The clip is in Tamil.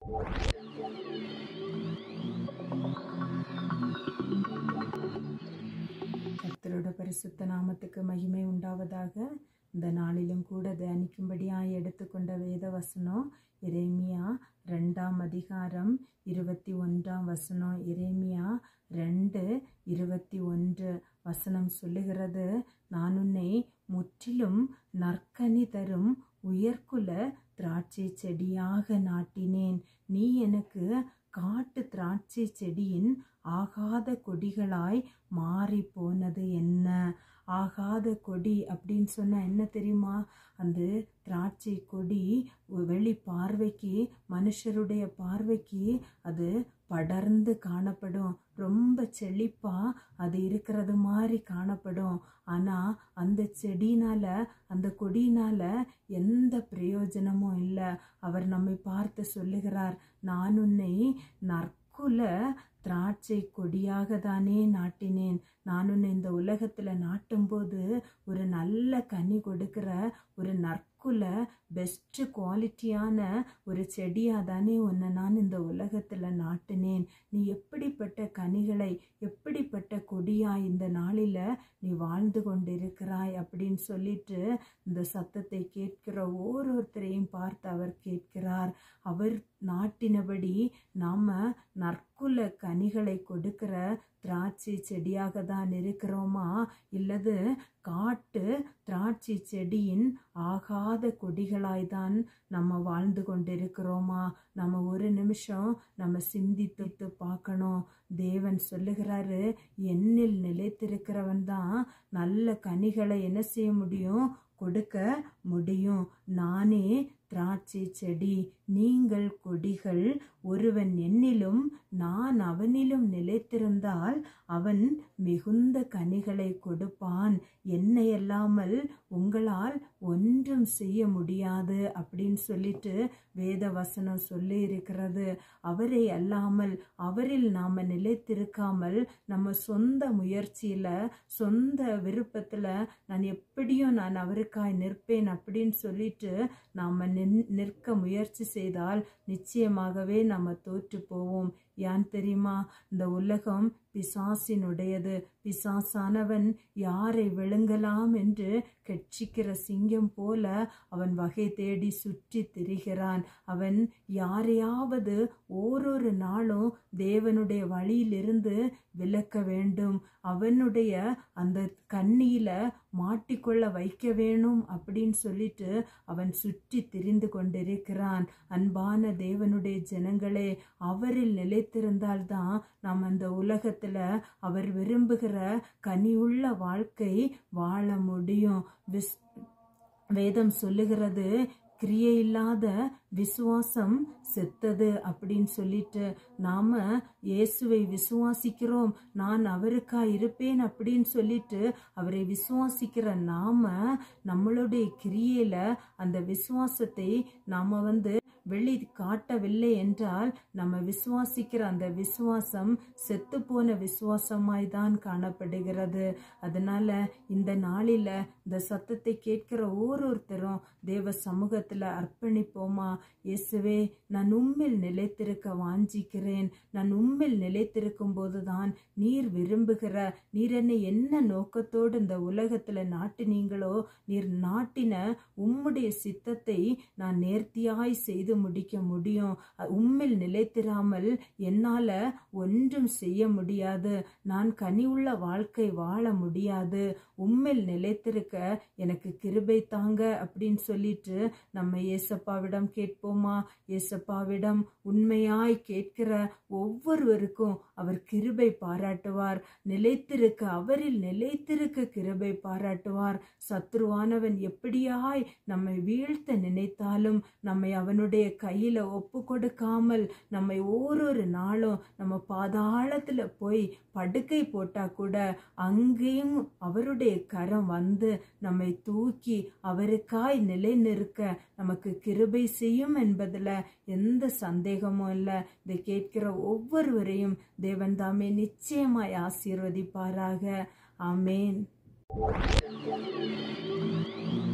கர்த்தரோட பரிசுத்த நாமத்துக்கு மகிமை உண்டாவதாக இந்த நாளிலும் கூட தியானிக்கும்படியாய் எடுத்துக்கொண்ட வேத வசனம் எரேமியா ரெண்டாம் அதிகாரம் இருபத்தி ஒன்றாம் வசனம் எரேமியா ரெண்டு இருபத்தி ஒன்று வசனம் சொல்லுகிறது நான் உன்னை முற்றிலும் நற்கனி தரும் உயர்குல திராட்சை செடியாக நாட்டினேன் நீ எனக்கு காட்டு திராட்சை செடியின் ஆகாத கொடிகளாய் மாறி போனது என்ன ஆகாத கொடி அப்படின்னு சொன்னா என்ன தெரியுமா அந்த திராட்சை கொடி வெளி பார்வைக்கு மனுஷருடைய பார்வைக்கு அது படர்ந்து காணப்படும் ரொம்ப செழிப்பா அது இருக்கிறது மாதிரி காணப்படும் ஆனா அந்த செடினால அந்த கொடினால எந்த பிரயோஜனமும் இல்லை அவர் நம்மை பார்த்து சொல்லுகிறார் நான் உன்னை நற்குல திராட்சை கொடியாக தானே நாட்டினேன் நான் உன்னை இந்த உலகத்துல நாட்டும்போது ஒரு நல்ல கனி கொடுக்கிற ஒரு நற்குல பெஸ்ட் குவாலிட்டியான ஒரு செடியாக தானே உன்னை நான் இந்த உலகத்தில் நாட்டினேன் நீ எப்படிப்பட்ட கனிகளை எப்படிப்பட்ட கொடியாய் இந்த நாளில் நீ வாழ்ந்து கொண்டிருக்கிறாய் அப்படின்னு சொல்லிட்டு இந்த சத்தத்தை கேட்கிற ஒவ்வொருத்தரையும் பார்த்து அவர் கேட்கிறார் அவர் நாட்டினபடி நாம் நற்குல கனிகளை கொடுக்கிற திராட்சை செடியாக தான் இருக்கிறோமா இல்லது காட்டு திராட்சை செடியின் ஆகாத கொடிகளாய்தான் நம்ம வாழ்ந்து கொண்டிருக்கிறோமா நம்ம ஒரு நிமிஷம் நம்ம சிந்தித்து பார்க்கணும் தேவன் சொல்லுகிறாரு என்னில் நிலைத்திருக்கிறவன் தான் நல்ல கனிகளை என்ன செய்ய முடியும் கொடுக்க முடியும் நானே திராட்சை செடி நீங்கள் கொடிகள் ஒருவன் என்னிலும் நான் அவனிலும் நிலைத்திருந்தால் அவன் மிகுந்த கனிகளை கொடுப்பான் என்னை அல்லாமல் உங்களால் ஒன்றும் செய்ய முடியாது அப்படின்னு சொல்லிட்டு வேத வசனம் சொல்லி இருக்கிறது அவரை அல்லாமல் அவரில் நாம நிலைத்திருக்காமல் நம்ம சொந்த முயற்சியில சொந்த விருப்பத்துல நான் எப்படியும் நான் அவருக்காய் நிற்பேன் அப்படின்னு சொல்லிட்டு நாம நிற்க முயற்சி செய்தால் நிச்சயமாகவே நம்ம தோற்று போவோம் ஏன் தெரியுமா இந்த உலகம் பிசாசினுடையது பிசாசானவன் யாரை விழுங்கலாம் என்று கெட்சிக்கிற சிங்கம் போல அவன் வகை தேடி சுற்றி திரிகிறான் அவன் யாரையாவது ஓரொரு நாளும் தேவனுடைய வழியிலிருந்து விலக்க வேண்டும் அவனுடைய அந்த கண்ணியில மாட்டிக்கொள்ள வைக்க வேணும் அப்படின்னு சொல்லிட்டு அவன் சுற்றி திரிந்து கொண்டிருக்கிறான் அன்பான தேவனுடைய ஜனங்களே அவரில் நிலைத்திருந்தால்தான் நாம் அந்த உலகத்துல அவர் விரும்புகிற கனியுள்ள வாழ்க்கை வாழ முடியும் விஸ் வேதம் சொல்லுகிறது கிரியை இல்லாத விசுவாசம் செத்தது அப்படின்னு சொல்லிட்டு நாம இயேசுவை விசுவாசிக்கிறோம் நான் அவருக்கா இருப்பேன் அப்படின்னு சொல்லிட்டு அவரை விசுவாசிக்கிற நாம நம்மளுடைய கிரியையில அந்த விசுவாசத்தை நாம வந்து வெளி காட்டவில்லை என்றால் நம்ம விசுவாசிக்கிற அந்த விசுவாசம் செத்து போன விசுவாசமாய் தான் காணப்படுகிறது அதனால இந்த நாளில இந்த சத்தத்தை கேட்கிற ஒவ்வொருத்தரும் தேவ சமூகத்துல அர்ப்பணிப்போமா இயேசுவே நான் உம்மில் நிலைத்திருக்க வாஞ்சிக்கிறேன் நான் உம்மில் நிலைத்திருக்கும் போதுதான் நீர் விரும்புகிற நீர் என்னை என்ன நோக்கத்தோடு இந்த உலகத்துல நாட்டினீங்களோ நீர் நாட்டின உம்முடைய சித்தத்தை நான் நேர்த்தியாய் செய்து முடிக்க முடியும் உம்மில் நிலைத்திராமல் என்னால ஒன்றும் செய்ய முடியாது நான் கனி உள்ள வாழ்க்கை வாழ முடியாது உம்மில் நிலைத்திருக்க எனக்கு கிருபை தாங்க அப்படின்னு சொல்லிட்டு நம்ம ஏசப்பாவிடம் கேட்போமா ஏசப்பாவிடம் உண்மையாய் கேட்கிற ஒவ்வொருவருக்கும் அவர் கிருபை பாராட்டுவார் நிலைத்திருக்க அவரில் நிலைத்திருக்க கிருபை பாராட்டுவார் சத்ருவானவன் எப்படியாய் நம்மை வீழ்த்த நினைத்தாலும் நம்மை அவனுடைய கையில ஒப்பு கொடுக்காமல் நம்மை ஓரொரு நாளும் நம்ம பாதாளத்துல போய் படுக்கை போட்டா கூட அங்கேயும் அவருடைய கரம் வந்து நம்மை தூக்கி அவருக்காய் நிலை நிற்க நமக்கு கிருபை செய்யும் என்பதுல எந்த சந்தேகமும் இல்லை இதை கேட்கிற ஒவ்வொருவரையும் தேவன் தாமே நிச்சயமாய் ஆசீர்வதிப்பாராக ஆமேன்